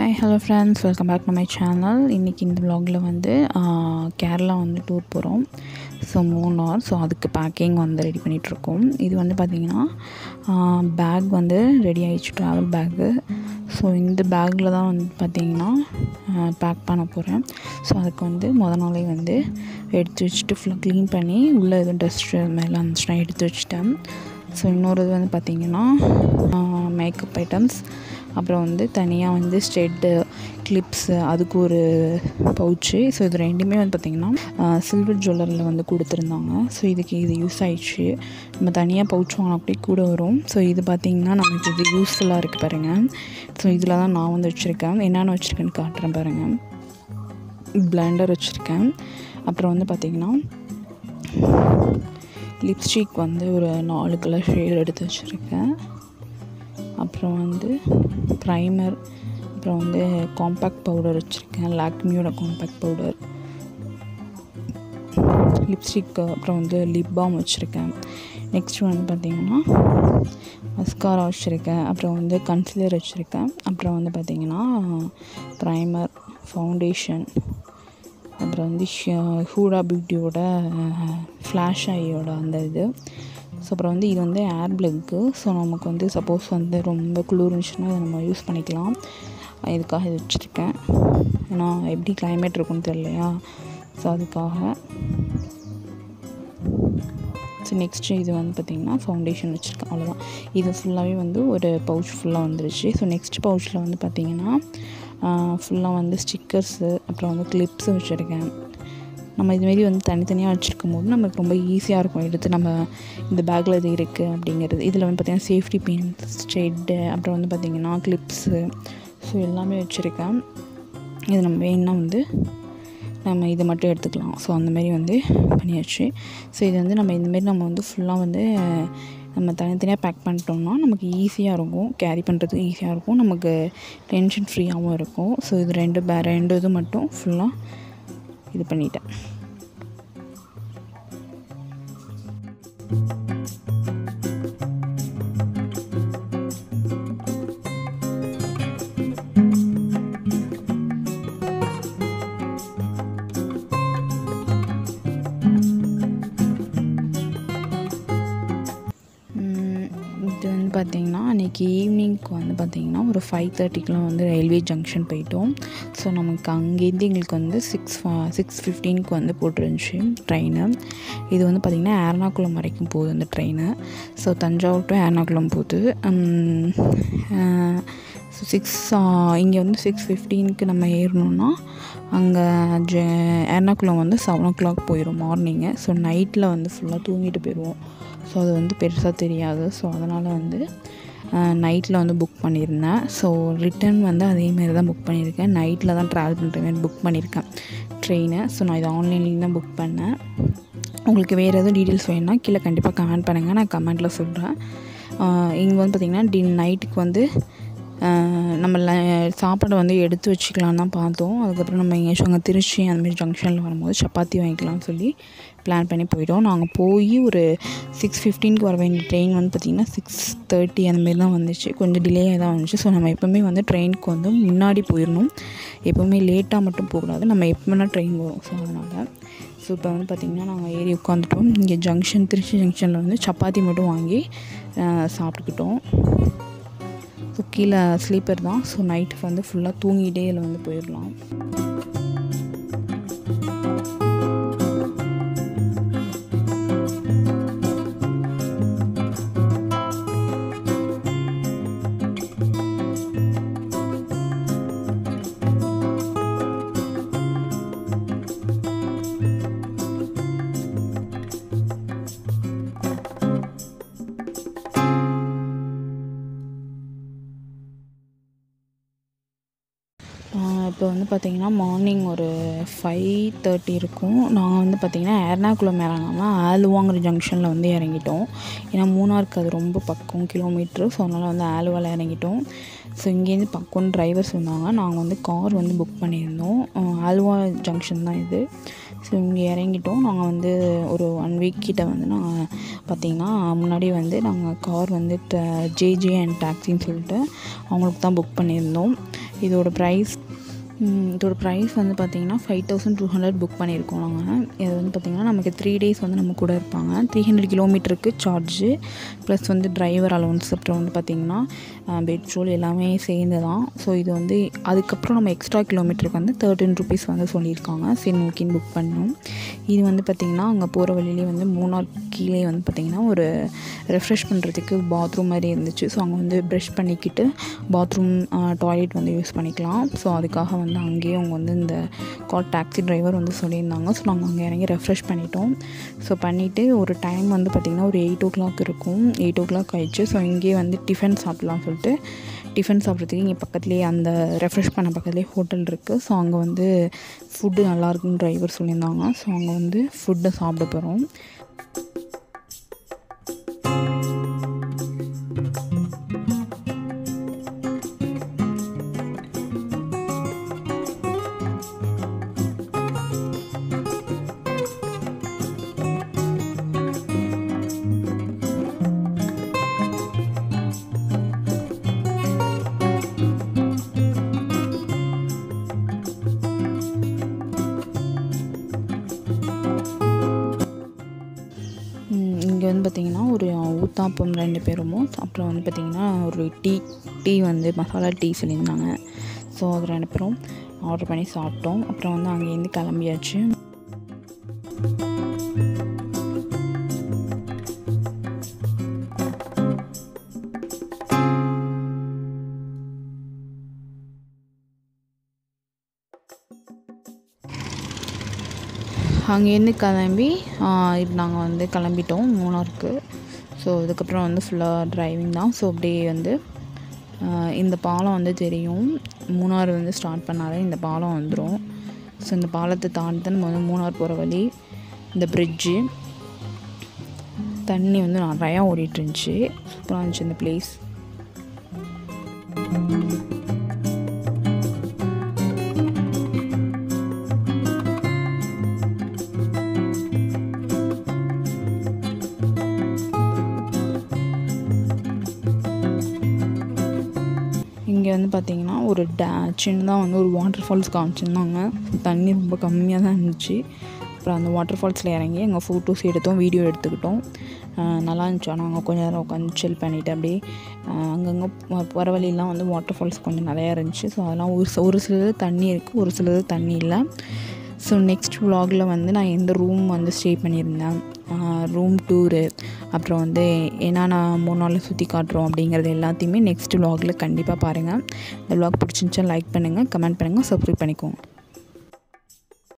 hi hello friends welcome back to my channel இன்றைக்கி இந்த vlogல வந்து ஆஹ், கேரளா வந்து டூர் போகிறோம் ஸோ மூணார் ஸோ அதுக்கு பேக்கிங் வந்து ரெடி பண்ணிகிட்ருக்கோம் இது வந்து பார்த்திங்கன்னா பேக் வந்து ரெடி ஆயிடுச்சு ட்ராவல் பேக்கு ஸோ இந்த பேக்கில் தான் வந்து பார்த்திங்கன்னா பேக் பண்ண போகிறேன் ஸோ அதுக்கு வந்து முத நாளே வந்து எடுத்து வச்சுட்டு ஃபுல்லாக க்ளீன் பண்ணி உள்ளே எதுவும் டஸ்ட்டு அது மாதிரிலாம் இருந்துச்சுன்னா எடுத்து வச்சுட்டேன் ஸோ இன்னொரு இது வந்து பார்த்திங்கன்னா மேக்கப் ஐட்டம்ஸ் அப்புறம் வந்து தனியாக வந்து ஸ்ட்ரெட்டு கிளிப்ஸு அதுக்கு ஒரு பவுச்சு ஸோ இது ரெண்டுமே வந்து பார்த்திங்கன்னா சில்வர் ஜுவல்லரில் வந்து கொடுத்துருந்தாங்க ஸோ இதுக்கு இது யூஸ் ஆயிடுச்சு நம்ம தனியாக பவுச் வாங்கினா கூட கூட வரும் ஸோ இது பார்த்திங்கன்னா நமக்கு இது யூஸ்ஃபுல்லாக இருக்குது பாருங்கள் ஸோ இதில் தான் நான் வந்து வச்சுருக்கேன் என்னென்ன வச்சுருக்கேன்னு காட்டுறேன் பாருங்கள் பிளெண்டர் வச்சுருக்கேன் அப்புறம் வந்து பார்த்திங்கன்னா லிப்ஸ்டிக் வந்து ஒரு நாலு கலர் ஷேட் எடுத்து வச்சுருக்கேன் அப்புறம் வந்து ப்ரைமர் அப்புறம் வந்து காம்பேக்ட் பவுடர் வச்சுருக்கேன் லாக்மியோட காம்பேக்ட் பவுடர் லிப்ஸ்டிக் அப்புறம் வந்து லிப் பாம் வச்சுருக்கேன் நெக்ஸ்ட் வந்து பார்த்திங்கன்னா மஸ்காரா வச்சுருக்கேன் அப்புறம் வந்து கன்சிலர் வச்சுருக்கேன் அப்புறம் வந்து பார்த்திங்கன்னா ப்ரைமர் ஃபவுண்டேஷன் அப்புறம் வந்து ஹ- ஹூடா பியூட்டியோட ஃப்ளாஷ் ஐயோட அந்த இது ஸோ அப்புறம் வந்து இது வந்து ஏர் பிளக்கு ஸோ நமக்கு வந்து சப்போஸ் வந்து ரொம்ப குளிர் இருந்துச்சுன்னா அதை நம்ம யூஸ் பண்ணிக்கலாம் இதுக்காக இது வச்சுருக்கேன் ஏன்னா எப்படி climate இருக்குன்னு தெரியலையா ஸோ அதுக்காக ஸோ நெக்ஸ்ட்டு இது வந்து பார்த்திங்கன்னா ஃபவுண்டேஷன் வச்சுருக்கேன் அவ்வளோதான் இது ஃபுல்லாகவே வந்து ஒரு பவுச் ஃபுல்லாக வந்துருச்சு ஸோ நெக்ஸ்ட் பவுச்சில் வந்து பார்த்திங்கன்னா ஃபுல்லாக வந்து ஸ்டிக்கர்ஸு அப்புறம் வந்து கிளிப்ஸு வச்சுருக்கேன் நம்ம இதுமாரி வந்து தனித்தனியாக வச்சுருக்கும் போது நமக்கு ரொம்ப ஈஸியாக இருக்கும் எடுத்து நம்ம இந்த பேக்கில் இது இருக்குது அப்படிங்கிறது இதில் வந்து பார்த்திங்கன்னா சேஃப்டி பின்ஸ் ஸ்ட்ரெட்டு அப்புறம் வந்து பார்த்திங்கன்னா கிளிப்ஸு ஸோ எல்லாமே வச்சுருக்கேன் இது நம்ம வேணும்னா வந்து நம்ம இதை மட்டும் எடுத்துக்கலாம் ஸோ அந்த மாதிரி வந்து பண்ணியாச்சு ஸோ இது வந்து நம்ம இந்தமாரி நம்ம வந்து ஃபுல்லாக வந்து நம்ம தனித்தனியாக பேக் பண்ணிட்டோம்னா நமக்கு ஈஸியாக இருக்கும் கேரி பண்ணுறதுக்கு ஈஸியாக இருக்கும் நமக்கு டென்ஷன் ஃப்ரீயாகவும் இருக்கும் ஸோ இது ரெண்டு பே ரெண்டு இது மட்டும் ஃபுல்லாக இது பண்ணிட்டேன் ம், இது வந்து பார்த்திங்கன்னா அன்றைக்கி ஈவினிங்க்கு வந்து பார்த்திங்கன்னா ஒரு ஃபைவ் தேர்ட்டிக்கெலாம் வந்து ரயில்வே ஜங்ஷன் போயிட்டோம் ஸோ நமக்கு அங்கேருந்து எங்களுக்கு வந்து சிக்ஸ் சிக்ஸ் ஃபிஃப்டீனுக்கு வந்து போட்டுருந்துச்சு ட்ரெயின் இது வந்து பார்த்திங்கன்னா எர்ணாகுளம் வரைக்கும் போகுது அந்த train so Thanjavur to Ernakulam போகுது ஸோ சிக்ஸ் இங்கே வந்து சிக்ஸ் ஃபிஃப்டீனுக்கு நம்ம ஏறணும்னா அங்கே ஜ எர்ணாகுளம் வந்து செவன் ஓ கிளாக் போயிடும் மார்னிங்கு ஸோ நைட்டில் வந்து ஃபுல்லாக தூங்கிட்டு போயிடுவோம் ஸோ அது வந்து பெருசாக தெரியாது ஸோ அதனால் வந்து நைட்டில் வந்து புக் பண்ணியிருந்தேன் ஸோ ரிட்டன் வந்து அதேமாரி தான் புக் பண்ணியிருக்கேன் நைட்டில் தான் ட்ராவல் பண்ணுற மாதிரி புக் பண்ணியிருக்கேன் ட்ரெயினை ஸோ நான் இது ஆன்லைன்லேயும் தான் புக் பண்ணேன் உங்களுக்கு வேறு எதுவும் டீட்டெயில்ஸ் வேணும்னா கீழே கண்டிப்பாக கமெண்ட் பண்ணுங்கள் நான் கமெண்ட்டில் சொல்கிறேன் இங்கே வந்து பார்த்திங்கன்னா டி நைட்டுக்கு வந்து ஆஹ் நம்ம ல- சாப்பாடை வந்து எடுத்து வச்சுக்கலாம் தான் பார்த்தோம் அதுக்கப்புறம் நம்ம எங்கேயாச்சும் அங்கே திருச்சி அந்தமாரி ஜங்ஷனில் வரும்போது சப்பாத்தி வாங்கிக்கலாம்னு சொல்லி பிளான் பண்ணி போயிட்டோம் நாங்கள் போய் ஒரு சிக்ஸ் ஃபிஃப்டீனுக்கு வர வேண்டிய ட்ரெயின் வந்து பார்த்திங்கன்னா சிக்ஸ் தேர்ட்டி அந்தமாரி தான் வந்துச்சு கொஞ்சம் டிலே தான் வந்துச்சு ஸோ நம்ம எப்போவுமே வந்து ட்ரெயினுக்கு வந்து முன்னாடி போயிடணும் எப்போவுமே லேட்டாக மட்டும் போகக்கூடாது நம்ம எப்போ வேணால் ட்ரெயின் வரும் ஸோ அதனால் ஸோ இப்போ வந்து பார்த்திங்கன்னா நாங்கள் ஏறி உட்காந்துட்டோம் இங்கே ஜங்ஷன் திருச்சி ஜங்ஷனில் வந்து சப்பாத்தி மட்டும் வாங்கி ஆஹ் சாப்பிட்டுக்கிட்டோம் ஸோ கீழே ஸ்லீப்பர் தான் ஸோ நைட்டுக்கு வந்து ஃபுல்லாக தூங்கிட்டே இதில் வந்து போயிடலாம் இப்போ வந்து பார்த்திங்கன்னா மார்னிங் ஒரு ஃபைவ் தேர்ட்டி இருக்கும் நாங்கள் வந்து பார்த்திங்கன்னா எர்ணாகுளம் இறங்காமல் ஆலுவாங்கிற ஜங்ஷனில் வந்து இறங்கிட்டோம் ஏன்னா மூணாருக்கு அது ரொம்ப பக்கம் கிலோமீட்ரு ஸோ அதனால் வந்து ஆலுவாவில் இறங்கிட்டோம் ஸோ இங்கேருந்து பக்கம் டிரைவர்ஸ் வந்தாங்க நாங்கள் வந்து கார் வந்து புக் பண்ணியிருந்தோம் அஹ் ஆலுவா ஜங்ஷன் தான் இது ஸோ இங்கே இறங்கிட்டோம் நாங்கள் வந்து ஒரு ஒன் வீக் கிட்ட வந்து நாங்கள் பார்த்திங்கன்னா முன்னாடி வந்து நாங்கள் கார் வந்து ஜேஜே அண்ட் டாக்ஸின்னு சொல்லிட்டு அவங்களுக்கு தான் புக் பண்ணியிருந்தோம் இதோட ப்ரைஸ் இதோட ப்ரைஸ் வந்து பார்த்திங்கன்னா five thousand two hundred book பண்ணியிருக்கோம் நாங்கள் இது வந்து பார்த்திங்கன்னா நமக்கு த்ரீ டேஸ் வந்து நம்ம கூட இருப்பாங்க த்ரீ ஹண்ட்ரட் கிலோமீட்டருக்கு சார்ஜு ப்ளஸ் வந்து டிரைவர் அலௌன்ஸ் அப்புறம் வந்து பார்த்திங்கன்னா பெட்ரோல் எல்லாமே சேர்ந்து தான் ஸோ இது வந்து அதுக்கப்புறம் நம்ம எக்ஸ்ட்ரா கிலோமீட்டருக்கு வந்து தேர்ட்டின் ருபீஸ் வந்து சொல்லியிருக்காங்க சரி ஓகேன்னு புக் பண்ணோம் இது வந்து பார்த்திங்கன்னா அங்கே போகிற வழியிலே வந்து மூணார் கீழே வந்து பார்த்திங்கன்னா ஒரு ரெஃப்ரெஷ் பண்ணுறதுக்கு பாத்ரூம் மாதிரி இருந்துச்சு ஸோ அங்கே வந்து ப்ரஷ் பண்ணிக்கிட்டு பாத்ரூம் டாய்லெட் வந்து யூஸ் பண்ணிக்கலாம் ஸோ அதுக்காக வந்து அங்கேயே அவங்க வந்து இந்த கால் டாக்ஸி டிரைவர் வந்து சொல்லியிருந்தாங்க ஸோ நாங்கள் அங்கே இறங்கி ரெஃப்ரெஷ் பண்ணிட்டோம் ஸோ பண்ணிவிட்டு ஒரு டைம் வந்து பார்த்திங்கன்னா ஒரு எயிட் ஓ கிளாக் இருக்கும் எயிட் ஓ கிளாக் ஆயிடுச்சு ஸோ இங்கேயே வந்து டிஃபன் சாப்பிட்லாம்னு சொல்லிட்டு டிஃபன் சாப்பிட்றதுக்கு இங்கே பக்கத்துலேயே அந்த ரெஃப்ரெஷ் பண்ண பக்கத்துலேயே ஹோட்டல் இருக்குது ஸோ அங்கே வந்து ஃபுட்டு நல்லாயிருக்குன்னு டிரைவர் சொல்லியிருந்தாங்க ஸோ அங்கே வந்து ஃபுட்டை சாப்பிட போகிறோம் இங்கே வந்து பார்த்திங்கன்னா ஒரு ஊத்தாப்பம் ரெண்டு பேருமோ அப்புறம் வந்து பார்த்திங்கன்னா ஒரு டீ டீ வந்து மசாலா டீ சொல்லியிருந்தாங்க ஸோ அது ரெண்டு பேரும் ஆர்டர் பண்ணி சாப்பிட்டோம் அப்புறம் வந்து அங்கேருந்து கிளம்பியாச்சு அங்கேருந்து கிளம்பி இப்போ நாங்கள் வந்து கிளம்பிட்டோம் மூணாருக்கு ஸோ இதுக்கப்புறம் வந்து ஃபுல்லாக டிரைவிங் தான் ஸோ அப்படியே வந்து இந்த பாலம் வந்து தெரியும் மூணார் வந்து ஸ்டார்ட் பண்ணாலே இந்த பாலம் வந்துடும் ஸோ இந்த பாலத்தை தாண்டி தான் நம்ம வந்து மூணார் போகிற வழி இந்த பிரிட்ஜு தண்ணி வந்து நிறையா ஓடிட்டு இருந்துச்சு சூப்பராக இருந்துச்சு இந்த பிளேஸ் இங்கே வந்து பார்த்திங்கன்னா ஒரு டே சின்னதாக வந்து ஒரு வாட்டர் ஃபால்ஸ் காமிச்சிருந்தாங்க தண்ணி ரொம்ப கம்மியாக தான் இருந்துச்சு அப்புறம் அந்த வாட்டர் ஃபால்ஸில் இறங்கி எங்கள் ஃபோட்டோஸ் எடுத்தோம் வீடியோ எடுத்துக்கிட்டோம் நல்லா இருந்துச்சு ஆனால் அங்கே கொஞ்ச நேரம் உட்காந்து சில் பண்ணிவிட்டு அப்படியே அங்கங்கே வர வழியெல்லாம் வந்து வாட்டர் ஃபால்ஸ் கொஞ்சம் நிறையா இருந்துச்சு ஸோ அதெல்லாம் ஒரு ஒரு சிலது தண்ணி இருக்குது ஒரு சிலது தண்ணி இல்லை ஸோ நெக்ஸ்ட் vlogல வந்து நான் எந்த ரூம் வந்து ஸ்டே பண்ணியிருந்தேன் ரூம் டூரு அப்புறம் வந்து என்னென்ன மூணு நாளில் சுற்றி காட்டுறோம் அப்படிங்கிறது எல்லாத்தையுமே நெக்ஸ்ட் vlogல கண்டிப்பாக பாருங்கள் இந்த vlog பிடிச்சிருந்துச்சா லைக் பண்ணுங்கள் கமெண்ட் பண்ணுங்கள் சப்ஸ்கிரைப் பண்ணிக்கோங்க